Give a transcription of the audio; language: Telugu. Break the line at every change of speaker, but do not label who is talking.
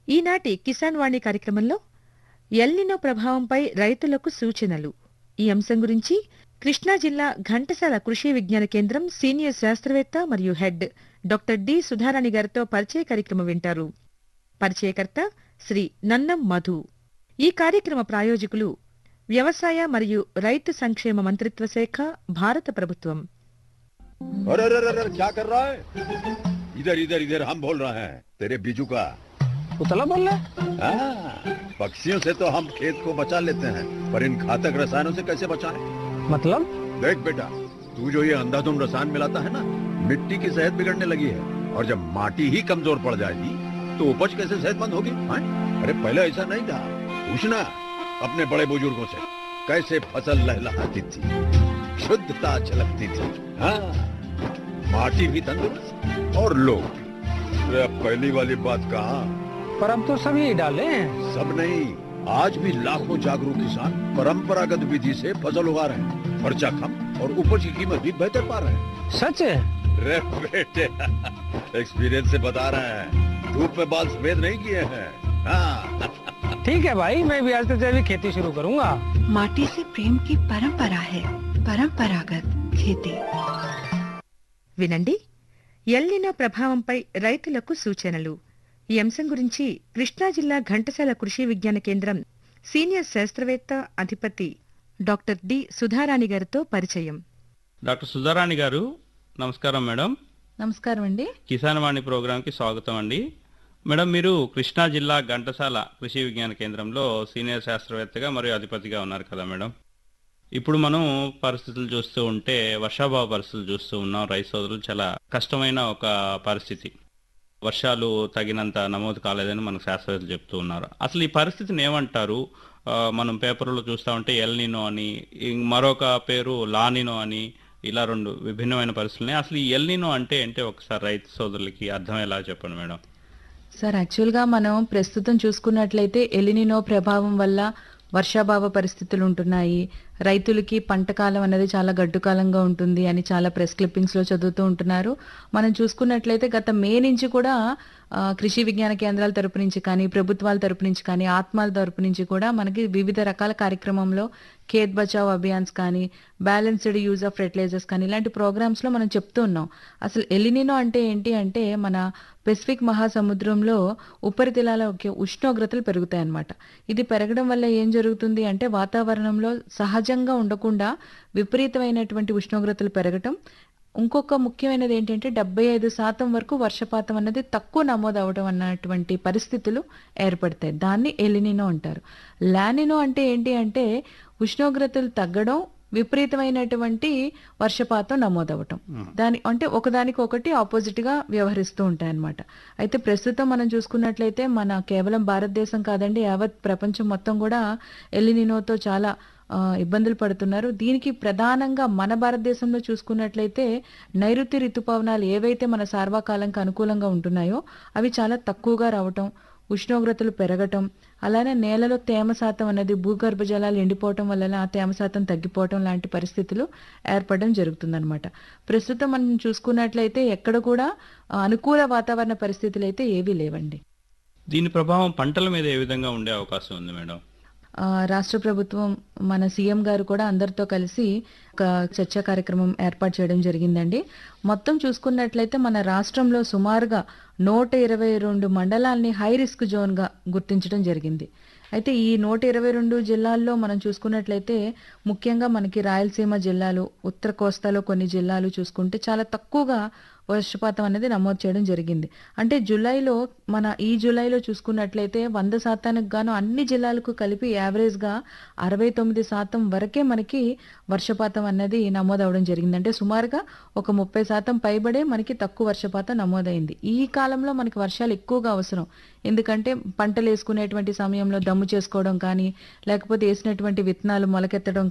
ఈనాటి కిసాన్ వాణి కార్యక్రమంలో ఎల్నినో ప్రభావంపై రైతులకు సూచనలు ఈ అంశం గురించి కృష్ణా జిల్లా ఘంటసాల కృషి విజ్ఞాన కేంద్రం సీనియర్ శాస్త్రవేత్త మరియు హెడ్ డాక్టర్ డి సుధారాణి గారితో పరిచయ కార్యక్రమం వింటారు పరిచయకర్త శ్రీ నన్నం మధు ఈ కార్యక్రమ ప్రాయోజకులు వ్యవసాయ మరియు రైతు సంక్షేమ మంత్రిత్వ శాఖ భారత ప్రభుత్వం
अरे अरे अरे अरे, क्या कर रहा है इधर इधर इधर हम बोल रहे हैं तेरे बीजू का
उतला बोल रहा है
हाँ, पक्षियों से तो हम खेत को बचा लेते हैं पर इन घातक रसायनों से कैसे बचाएं?
मतलब
देख बेटा तू जो ये अंधाधुंध रसायन मिलाता है ना मिट्टी की सेहत बिगड़ने लगी है और जब माटी ही कमजोर पड़ जाएगी तो उपज कैसे सेहतमंद होगी हाँ? अरे पहले ऐसा नहीं था पूछना अपने बड़े बुजुर्गों से कैसे फसल लहलहाती थी शुद्धता झलकती थी हाँ माटी भी तंदुरुस्त और लोग भी अरे अब पहली वाली बात कहा
पर अब तो सभी डाले हैं
सब नहीं आज भी लाखों जागरूक किसान परंपरागत विधि से फसल उगा रहे हैं खर्चा कम और उपज की कीमत भी बेहतर पा रहे हैं
सच है
रे बेटे एक्सपीरियंस से बता रहे हैं धूप में बाल सफेद नहीं किए हैं हाँ
ठीक है भाई मैं भी आज से जैविक खेती शुरू करूंगा
माटी से प्रेम की परंपरा है परंपरागत खेती
వినండి ఎల్నినో ప్రభావంపై రైతులకు సూచనలు ఈ అంశం గురించి కృష్ణా జిల్లా ఘంటసాల కృషి విజ్ఞాన కేంద్రం సీనియర్ శాస్త్రవేత్త అధిపతి డాక్టర్ డి సుధారాణి గారితో పరిచయం
డాక్టర్ సుధారాణి గారు నమస్కారం మేడం
నమస్కారం అండి
కిసాన్ వాణి ప్రోగ్రాంకి స్వాగతం అండి మేడం మీరు కృష్ణా జిల్లా ఘంటసాల కృషి విజ్ఞాన కేంద్రంలో సీనియర్ శాస్త్రవేత్తగా మరియు అధిపతిగా ఉన్నారు కదా మేడం ఇప్పుడు మనం పరిస్థితులు చూస్తూ ఉంటే వర్షాభావ పరిస్థితులు చూస్తూ ఉన్నాం రైతు సోదరులు చాలా కష్టమైన ఒక పరిస్థితి వర్షాలు తగినంత నమోదు కాలేదని మనకు శాస్త్రవేత్తలు చెప్తూ ఉన్నారు అసలు ఈ పరిస్థితిని ఏమంటారు ఆ, మనం పేపర్లో చూస్తూ ఉంటే ఎల్నినో అని ఇం- మరొక పేరు లానినో అని ఇలా రెండు విభిన్నమైన పరిస్థితులు అసలు ఈ ఎల్నినో అంటే ఏంటి ఒకసారి రైతు సోదరులకి అర్థమయ్యేలా చెప్పండి మేడం
సార్ యాక్చువల్గా మనం ప్రస్తుతం చూసుకున్నట్లయితే ఎలినినో ప్రభావం వల్ల వర్షాభావ పరిస్థితులు ఉంటున్నాయి రైతులకి పంట కాలం అనేది చాలా గడ్డు కాలంగా ఉంటుంది అని చాలా ప్రెస్ క్లిప్పింగ్స్ లో చదువుతూ ఉంటున్నారు మనం చూసుకున్నట్లయితే గత మే నుంచి కూడా ఆ, కృషి విజ్ఞాన కేంద్రాల తరపు నుంచి కానీ ప్రభుత్వాల తరపు నుంచి కానీ ఆత్మాల తరపు నుంచి కూడా మనకి వివిధ రకాల కార్యక్రమంలో ఖేత్ బచావ్ అభియాన్స్ కానీ బ్యాలెన్స్డ్ యూజ్ ఆఫ్ ఫెర్టిలైజర్స్ కానీ ఇలాంటి ప్రోగ్రామ్స్ లో మనం చెప్తూ ఉన్నాం అసలు ఎలినినో అంటే ఏంటి అంటే మన పెసిఫిక్ మహాసముద్రంలో ఉపరితలాల యొక్క ఉష్ణోగ్రతలు పెరుగుతాయి అన్నమాట ఇది పెరగడం వల్ల ఏం జరుగుతుంది అంటే వాతావరణంలో సహజంగా ఉండకుండా విపరీతమైనటువంటి ఉష్ణోగ్రతలు పెరగటం ఇంకొక ముఖ్యమైనది ఏంటంటే డెబ్బై ఐదు శాతం వరకు వర్షపాతం అన్నది తక్కువ నమోదు అవడం అన్నటువంటి పరిస్థితులు ఏర్పడతాయి దాన్ని ఎలినినో అంటారు లానినో అంటే ఏంటి అంటే ఉష్ణోగ్రతలు తగ్గడం విపరీతమైనటువంటి వర్షపాతం నమోదవటం దాని అంటే ఒకదానికి ఒకటి ఆపోజిట్ గా వ్యవహరిస్తూ ఉంటాయి అన్నమాట అయితే ప్రస్తుతం మనం చూసుకున్నట్లయితే మన కేవలం భారతదేశం కాదండి యావత్ ప్రపంచం మొత్తం కూడా ఎలినినోతో చాలా ఆ, ఇబ్బందులు పడుతున్నారు దీనికి ప్రధానంగా మన భారతదేశంలో చూసుకున్నట్లయితే నైరుతి ఋతుపవనాలు ఏవైతే మన సార్వకాలంకి అనుకూలంగా ఉంటున్నాయో అవి చాలా తక్కువగా రావటం ఉష్ణోగ్రతలు పెరగటం అలానే నేలలో తేమ శాతం అనేది భూగర్భ జలాలు ఎండిపోవటం వలన ఆ తేమ శాతం తగ్గిపోవటం లాంటి పరిస్థితులు ఏర్పడడం జరుగుతుందన్నమాట ప్రస్తుతం మనం చూసుకున్నట్లయితే ఎక్కడ కూడా ఆ, అనుకూల వాతావరణ పరిస్థితులు అయితే ఏవీ లేవండి
దీని ప్రభావం పంటల మీద ఏ విధంగా ఉండే అవకాశం ఉంది మేడం
ఆ, రాష్ట్ర ప్రభుత్వం మన సీఎం గారు కూడా అందరితో కలిసి ఒక చర్చా కార్యక్రమం ఏర్పాటు చేయడం జరిగిందండి మొత్తం చూసుకున్నట్లయితే మన రాష్ట్రంలో సుమారుగా నూట ఇరవై రెండు మండలాల్ని హై రిస్క్ జోన్ గా గుర్తించడం జరిగింది అయితే ఈ నూట ఇరవై రెండు జిల్లాల్లో మనం చూసుకున్నట్లయితే ముఖ్యంగా మనకి రాయలసీమ జిల్లాలు ఉత్తర కోస్తాలో కొన్ని జిల్లాలు చూసుకుంటే చాలా తక్కువగా వర్షపాతం అనేది నమోదు చేయడం జరిగింది అంటే జూలైలో మన ఈ జూలైలో చూసుకున్నట్లయితే వంద శాతానికి గాను అన్ని జిల్లాలకు కలిపి యావరేజ్ గా అరవై తొమ్మిది శాతం వరకే మనకి వర్షపాతం అన్నది నమోదవడం జరిగింది అంటే సుమారుగా ఒక ముప్పై శాతం పైబడే మనకి తక్కువ వర్షపాతం నమోదైంది ఈ కాలంలో మనకి వర్షాలు ఎక్కువగా అవసరం ఎందుకంటే పంటలు వేసుకునేటువంటి సమయంలో దమ్ము చేసుకోవడం కానీ లేకపోతే వేసినటువంటి విత్తనాలు మొలకెత్తడం